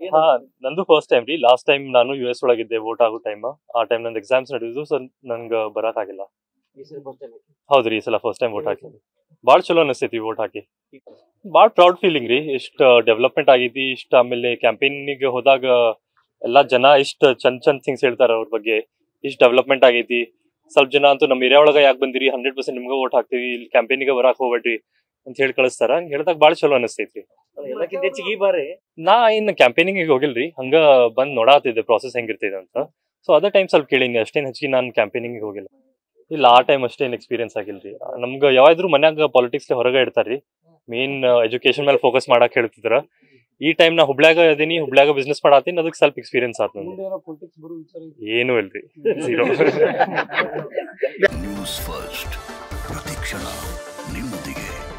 ಹಾ ನಂದು first time ರೀ ಲಾಸ್ಟ್ ಟೈಮ್ ನಾನು ಯು ಎಸ್ ಒಳಗಿದ್ದೆ ವೋಟ್ ಆಗೋ ಟೈಮ್ ಆ ಟೈಮ್ ನಂದು ಎಕ್ಸಾಮ್ಸ್ ನಡೆದಿದ್ದು ಸೊ ನಂಗೆ ಬರಕ್ ಆಗಿಲ್ಲ ಹೌದ್ರಿ ಈ ಸಲ ಫಸ್ಟ್ ಟೈಮ್ ವೋಟ್ ಹಾಕಿದ್ವಿ ಭಾಳ ಚಲೋ ಅನಿಸ್ತೈತಿ ವೋಟ್ ಹಾಕಿ ಭಾಳ ಪ್ರೌಡ್ ಫೀಲಿಂಗ್ ರೀ ಇಷ್ಟು ಡೆವಲಪ್ಮೆಂಟ್ ಆಗೈತಿ ಇಷ್ಟ ಆಮೇಲೆ ಕ್ಯಾಂಪೇನಿಗೆ ಹೋದಾಗ ಎಲ್ಲಾ ಜನ ಇಷ್ಟ ಚಂದ್ ಚಂದ್ ಥಿಂಗ್ಸ್ ಹೇಳ್ತಾರ ಅವ್ರ ಬಗ್ಗೆ ಇಷ್ಟ ಡೆವಲಪ್ಮೆಂಟ್ ಆಗೈತಿ ಸ್ವಲ್ಪ ಜನ ಅಂತೂ ನಮ್ಮ ಏರಿಯಾ ಒಳಗ ಯಾಕೆ ಬಂದಿರಿ ಹಂಡ್ರೆಡ್ ಪರ್ಸೆಂಟ್ ನಿಮ್ಗೆ ವೋಟ್ ಹಾಕ್ತೀವಿ ಇಲ್ಲಿ ಕ್ಯಾಂಪೇನಿಗೆ ಬರಾಕ್ ಹೋಗ್ಬೇಡ್ರಿ ಅಂತ ಹೇಳಿ ಕಳಿಸ್ತಾರ ಹಂಗ್ ಹೇಳ್ದಾಗ ಭಾಳ ಚಲೋ ಅನಿಸ್ತೈತ್ರಿ ಎಲ್ಲಕ್ಕಿಂತ ಹೆಚ್ಚಿಗೆ ಈ ಬಾರಿ ನಾ ಇನ್ನು ಕ್ಯಾಂಪೇನಿಂಗ್ ಹೋಗಿಲ್ರಿ ಹಂಗ ಬಂದ್ ನೋಡಾತಿದ್ದೆ ಪ್ರಾಸೆಸ್ ಹೆಂಗಿರ್ತೈತೆ ಅಂತ ಸೊ ಅದೇ ಟೈಮ್ ಸ್ವಲ್ಪ ಕೇಳೀನಿ ಅಷ್ಟೇನ್ ಹೆಚ್ಚಿಗೆ ನಾನು ಕ್ಯಾಂಪೇನಿಂಗ್ ಹೋಗಿಲ್ಲ ಇಲ್ಲ ಆ ಟೈಮ್ ಅಷ್ಟೇನ್ ಎಕ್ಸ್ಪೀರಿಯನ್ಸ್ ಆಗಿಲ್ರಿ ನಮ್ಗ ಯಾವಾದ್ರು ಮನ್ಯಾಗ ಪಾಲಿಟಿಕ್ಸ್ ಹೊರಗೆ ಇಡ್ತಾರ್ರಿ ಮೇನ್ ಎಜುಕೇಶನ್ ಮೇಲೆ ಫೋಕಸ್ ಮಾಡಕ್ ಹೇಳ್ತಿದ್ರ ಈ ಟೈಮ್ ನಾ ಹುಬ್ಳ್ಯಾಗ ಅದೀನಿ ಹುಬ್ಳ್ಯಾಗ ಬಿಸ್ನೆಸ್ ಮಾಡತ್ತೀನಿ ಅದಕ್ಕೆ ಸ್ವಲ್ಪ ಎಕ್ಸ್ಪೀರಿಯನ್ಸ್ ಆತ್ ನಂಗೆ ಮುಂದೆ ಏನೋ ಪೊಲಿಟಿಕ್ಸ್ ಬರೋ ವಿಚಾರ ಐತಿ. ಏನೂ ಇಲ್ರಿ ಜೀರೋ ನ್ಯೂಸ್ ಫಸ್ಟ್ ಪ್ರತಿಕ್ಷಣ ನಿಮ್ಮೊಂದಿಗೆ